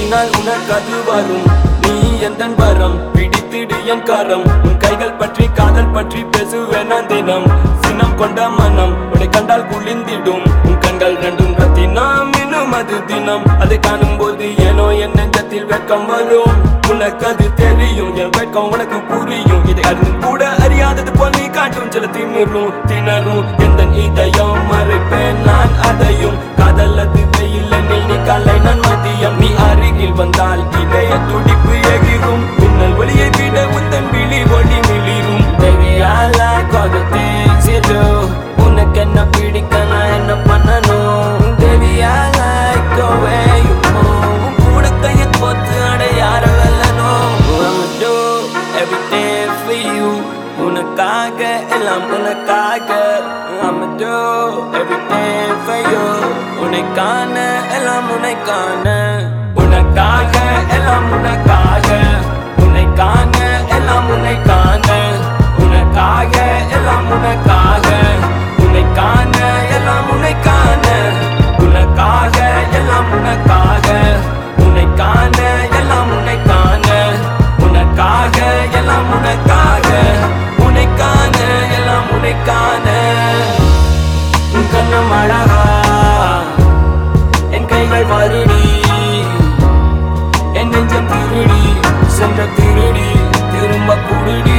தேடினால் உனக்கு அது வரும் நீ எந்த வரம் பிடித்திடு என் கரம் உன் கைகள் பற்றி காதல் பற்றி பேசுவேன் நான் தினம் சினம் கொண்ட மனம் உன்னை கண்டால் குளிந்திடும் உன் கண்கள் ரெண்டும் ரத்தினம் இன்னும் அது தினம் அதை காணும் போது ஏனோ என் நெஞ்சத்தில் வெட்கம் வரும் உனக்கு அது தெரியும் என் வெட்கம் உனக்கு புரியும் இதை அறிந்து கூட அறியாதது போல் நீ காட்டும் சில திமிரும் திணறும் எந்த இதயம் மறைப்பேன் நான் அதையும் காதல் அது வெயில் நீ காலை நான் மதியம் நீ அருகில் வந்தால் இதய துடிப்பு எகிரும் மின்னல் ஒளியை விட உந்தன் விழி ஒளி மிளிரும் Baby I like all the things you do உனக்கு என்ன பிடிக்க நான் என்ன பண்ணணும் Baby I like the way you move உன் கூட கையை கோத்து அட யார வெல்லணும் I'ma do everything for you உனக்காக எல்லாம் உனக்காக I'ma do everything for you உனக்கான எல்லாம் உனக்கான உனக்காக எல்லாம் உனக்காக உனக்கான எல்லாம் உனக்கான உனக்காக எல்லாம் உனக்காக உனக்கான எல்லாம் உனக்கான உனக்காக எல்லாம் உனக்காக உனக்கான எல்லாம் உனக்கான உனக்காக எல்லாம் உனக்காக உனக்கான எல்லாம் உனக்கான உன் கண்ணம் அழகா என் கைகள் வருடி என் நெஞ்சம் திருடி சென்ற திருடி திரும்ப குடுடி